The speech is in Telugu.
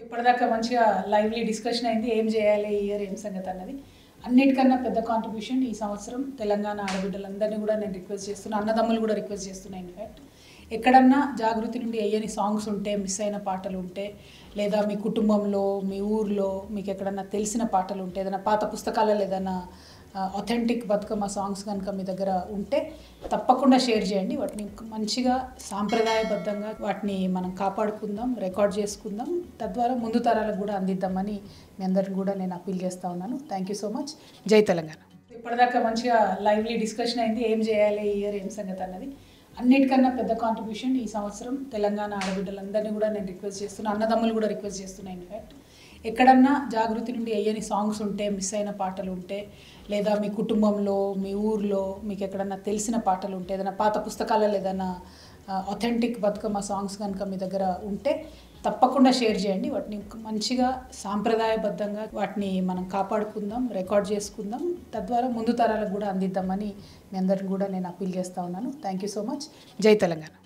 ఇప్పటిదాకా మంచిగా లైవ్లీ డిస్కషన్ అయింది ఏం చేయాలి ఈ ఇయర్ ఏం సంగతి అన్నది అన్నిటికన్నా పెద్ద కాంట్రిబ్యూషన్ ఈ సంవత్సరం తెలంగాణ ఆడబిడ్డలందరినీ కూడా నేను రిక్వెస్ట్ చేస్తున్నా అన్నదమ్ములు కూడా రిక్వెస్ట్ చేస్తున్నాను ఇన్ఫ్యాక్ట్ ఎక్కడన్నా జాగృతి నుండి అయ్యని సాంగ్స్ ఉంటే మిస్ అయిన పాటలు ఉంటే లేదా మీ కుటుంబంలో మీ ఊర్లో మీకు ఎక్కడన్నా తెలిసిన పాటలు ఉంటే ఏదైనా పాత పుస్తకాలలో ఏదైనా అథెంటిక్ బతుకమ్మ సాంగ్స్ కనుక మీ దగ్గర ఉంటే తప్పకుండా షేర్ చేయండి వాటిని మంచిగా సాంప్రదాయబద్ధంగా వాటిని మనం కాపాడుకుందాం రికార్డ్ చేసుకుందాం తద్వారా ముందు తరాలకు కూడా అందిద్దామని మీ అందరిని కూడా నేను అప్పీల్ చేస్తా ఉన్నాను థ్యాంక్ యూ సో మచ్ జై తెలంగాణ ఇప్పటిదాకా మంచిగా లైవ్లీ డిస్కషన్ అయింది ఏం చేయాలి ఈ ఇయర్ ఏం సంగతి అన్నది అన్నిటికన్నా పెద్ద కాంట్రిబ్యూషన్ ఈ సంవత్సరం తెలంగాణ ఆడబిడ్డలందరినీ కూడా నేను రిక్వెస్ట్ చేస్తున్నా అన్నదమ్ములు కూడా రిక్వెస్ట్ చేస్తున్నా ఇన్ఫ్యాక్ట్ ఎక్కడన్నా జాగృతి నుండి అయ్యని సాంగ్స్ ఉంటే మిస్ అయిన పాటలు ఉంటే లేదా మీ కుటుంబంలో మీ ఊర్లో మీకు ఎక్కడన్నా తెలిసిన పాటలు ఉంటే ఏదైనా పాత పుస్తకాలలో ఏదైనా అథెంటిక్ బతుకమ్మ సాంగ్స్ కనుక మీ దగ్గర ఉంటే తప్పకుండా షేర్ చేయండి వాటిని మంచిగా సాంప్రదాయబద్ధంగా వాటిని మనం కాపాడుకుందాం రికార్డ్ చేసుకుందాం తద్వారా ముందు తరాలకు కూడా అందిద్దామని మీ అందరిని కూడా నేను అప్పీల్ చేస్తా ఉన్నాను థ్యాంక్ యూ సో మచ్ జై తెలంగాణ